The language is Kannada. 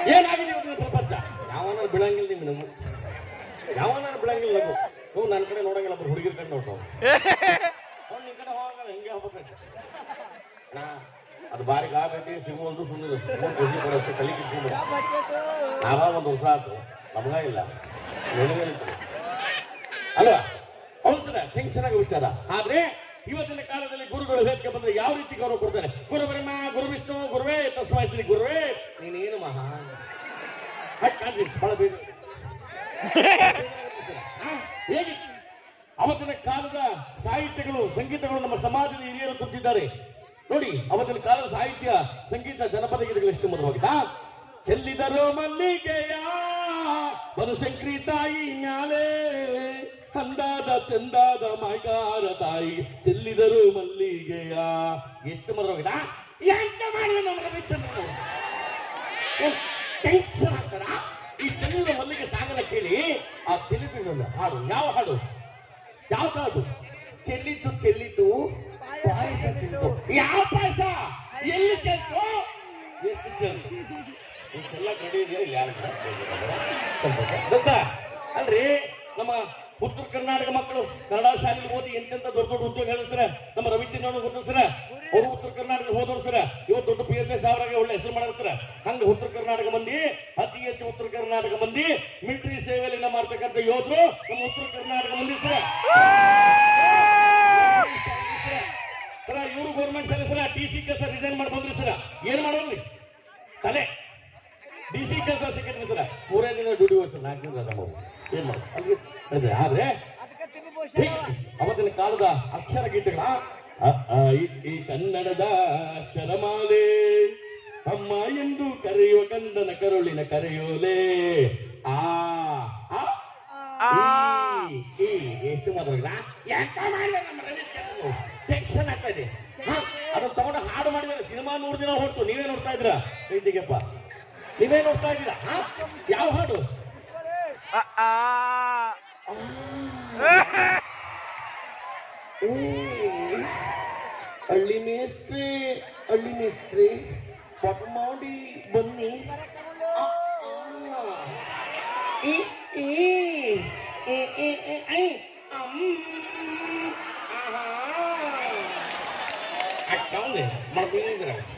ಏನಾಗಿದೆ ಇವತ್ತಿನ ಪ್ರಪಂಚ ಯಾವನ ಬೀಳಂಗಿಲ್ಲ ನಿಮ್ಗೆ ನಮಗೂ ಯಾವನ ಬೀಳಂಗಿಲ್ಲ ನಮಗೂ ಹ್ಞೂ ನನ್ನ ಕಡೆ ನೋಡಂಗಿಲ್ಲ ಬರೀ ಹುಡುಗಿರ ಕಡೆ ನೋಡ್ತಾವ ಅವ್ನು ನಿನ್ ಕಡೆ ಹೋಗಲ್ಲ ಹಿಂಗೆ ಹೋಗ್ಬೇಕೈತಿ ನಾ ಅದು ಬಾರಿ ಆಗೈತಿ ಸಿಗುವಲ್ದು ಸುಮ್ಮನೆ ಖುಷಿ ಪಡೋಷ್ಟು ತಲೆ ಕಿತ್ಕೊಂಡು ನಾವ ಒಂದು ವರ್ಷ ಆಯ್ತು ನಮಗ ಇಲ್ಲ ನಿನಗೇನಿತ್ತು ಅಲ್ವಾ ಹೌದು ಸರ ಟೆನ್ಷನ್ ಆಗೋ ವಿಚಾರ ಆದ್ರೆ ಇವತ್ತಿನ ಕಾಲದಲ್ಲಿ ಗುರುಗಳು ವೇದಿಕೆ ಬಂದ್ರೆ ಯಾವ ರೀತಿ ಗೌರವ ಕೊಡ್ತಾರೆ ಗುರು ಬ್ರಹ್ಮ ಗುರು ವಿಷ್ಣು ಗುರುವೇ ತಸ್ಮೈ ಶ್ರೀ ಗುರುವೇ ನೀನೇನು ಮಹಾ ಹಟ್ಟಾಗಿ ಬಹಳ ಬೇಗ ಆ, ಹೇಗಿತ್ತು ಅವತ್ತಿನ ಕಾಲದ ಸಾಹಿತ್ಯಗಳು ಸಂಗೀತಗಳು ನಮ್ಮ ಸಮಾಜದ ಹಿರಿಯರು ಕುಂತಿದ್ದಾರೆ ನೋಡಿ ಅವತ್ತಿನ ಕಾಲದ ಸಾಹಿತ್ಯ ಸಂಗೀತ ಜನಪದ ಗೀತೆಗಳು ಎಷ್ಟು ಮಧುರವಾಗಿದೆ ಆ, ಚೆಲ್ಲಿದರು ಮಲ್ಲಿಗೆಯ ಬನಶಂಕರಿ ತಾಯಿ ಮ್ಯಾಲೆ ಅಂದಾದ ಚಂದಾದ ಮಾಯ್ಗಾರ ತಾಯಿ ಚೆಲ್ಲಿದರು ಮಲ್ಲಿಗೆಯ ಎಷ್ಟು ಮಧುರವಾಗಿದೆ ಆ, ಎಂತ ಮಾಡಿದ ನಮ್ಮ ರವಿಚಂದ್ರ ಟೆನ್ಷನ್ ಆಗ್ತಾರ ಈ ಚೆಲ್ಲಿದ ಮಲ್ಲಿಗೆ ಸಾಗರ ಕೇಳಿ ಆ ಚೆಲ್ಲಿದ ಹಾಡು ಯಾವ ಹಾಡು ಯಾವ ಹಾಡು ಚೆಲ್ಲಿತು ಚೆಲ್ಲಿತು ಪಾಯಸ ಚೆಲ್ಲಿತು ಯಾವ ಪಾಯಸ ಎಲ್ಲಿ ಚೆಲ್ತು ಎಷ್ಟು ಚೆಲ್ತು ಇಷ್ಟೆಲ್ಲ ಕಡೆ ಇದೆಯಾ ಇಲ್ಲಿ ಯಾರು ಸಂತೋಷ ದೋಸ್ತ ಅಲ್ರಿ ನಮ್ಮ ಉತ್ತರ ಕರ್ನಾಟಕ ಮಕ್ಕಳು ಕನ್ನಡ ಶಾಲೆಯಲ್ಲಿ ಓದಿ ಎಂತೆಂತ ದೊಡ್ಡ ದೊಡ್ಡ ಉದ್ಯೋಗ ಹೇಳಿಸ್ರ ನಮ್ಮ ರವಿಚಂದ್ರನ್ ಗೊತ್ತ ಸರ ಅವರು ಉತ್ತರ ಕರ್ನಾಟಕ ಹೋದವ್ರು ಸರ ಇವತ್ತು ದೊಡ್ಡ ಪಿ ಎಸ್ ಎಸ್ ಅವರಾಗೆ ಒಳ್ಳೆ ಹೆಸರು ಮಾಡಿರ್ತಾರ ಹಂಗ ಉತ್ತರ ಕರ್ನಾಟಕ ಮಂದಿ ಅತಿ ಹೆಚ್ಚು ಉತ್ತರ ಕರ್ನಾಟಕ ಮಂದಿ ಮಿಲಿಟರಿ ಸೇವೆಯಲ್ಲಿ ನಮ್ಮ ಮಾಡ್ತಕ್ಕಂಥ ಯೋಧರು ನಮ್ಮ ಉತ್ತರ ಕರ್ನಾಟಕ ಮಂದಿ ಸರ ಸರ ಇವರು ಗೌರ್ಮೆಂಟ್ ಶಾಲೆ ಸರ ಡಿ ಸಿ ಕೆಲಸ ರಿಸೈನ್ ಮಾಡಿ ಬಂದ್ರಿ ಸರ ಏನ್ ಮಾಡೋದ್ರಿ ಕಲೆ ಡಿ ಸಿ ಕೆಲಸ ಸಿಕ್ಕಿದ್ರಿ ಸರ ಮೂರೇ ದಿನ ಡ್ಯೂಟಿ ಹೋಗಿ ಸರ್ ನಾಲ್ಕು ದಿನ ರಜಾ ಮಾಡ್ಬೋದು ಏನ್ ಮಾಡೋದು ಅಲ್ಲಿ ಹೇಳಿದ್ರೆ ಆದ್ರೆ ಹೀಗೆ ಅವತ್ತಿನ ಕಾಲದ ಅಕ್ಷರ ಗೀತೆಗಳ ಅ, ಆ, ಇ, ಈ ಕನ್ನಡದ ಅಕ್ಷರಮಾಲೆ ಅಮ್ಮ ಎಂದು ಕರೆಯುವ ಕಂದನ ಕರುಳಿನ ಕರೆಯೋಲೆ ಆ ಆ, ಈ, ಈ, ಎಷ್ಟು ಮಾತಾಡಿದ ಎಂತ ಮಾಡಿದ ನಮ್ಮ ರವಿಚಂದ್ರ ಟೆನ್ಷನ್ ಆಗ್ತಾ ಇದೆ ಹ, ಅದನ್ನ ತಗೊಂಡು ಹಾಡು ಮಾಡಿದಾರೆ ಸಿನಿಮಾ ನೂರು ದಿನ ಹೊರಟು ನೀವೇ ನೋಡ್ತಾ ಇದ್ದೀರಾ ಐತಿಗೆಪ್ಪ ನೀವೇ ನೋಡ್ತಾ ಇದ್ದೀರಾ ಹ? ಯಾವ ಹಾಡು ಏ, ಹಳ್ಳಿ ಮೇಸ್ತ್ರಿ ಹಳ್ಳಿ ಮೇಸ್ತ್ರಿ ಪಾಠ ಮಾಡಿ ಬನ್ನಿ ಆ, ಆ. ಈ, ಈ, ಈ, ಈ, ಈ, ಐ, ಅಮ್, ಆಹಾ. ಅಕ್ಕ ಅವ್ನೆ, ಮಾಡ್ಕೊಂಡಿದ್ರ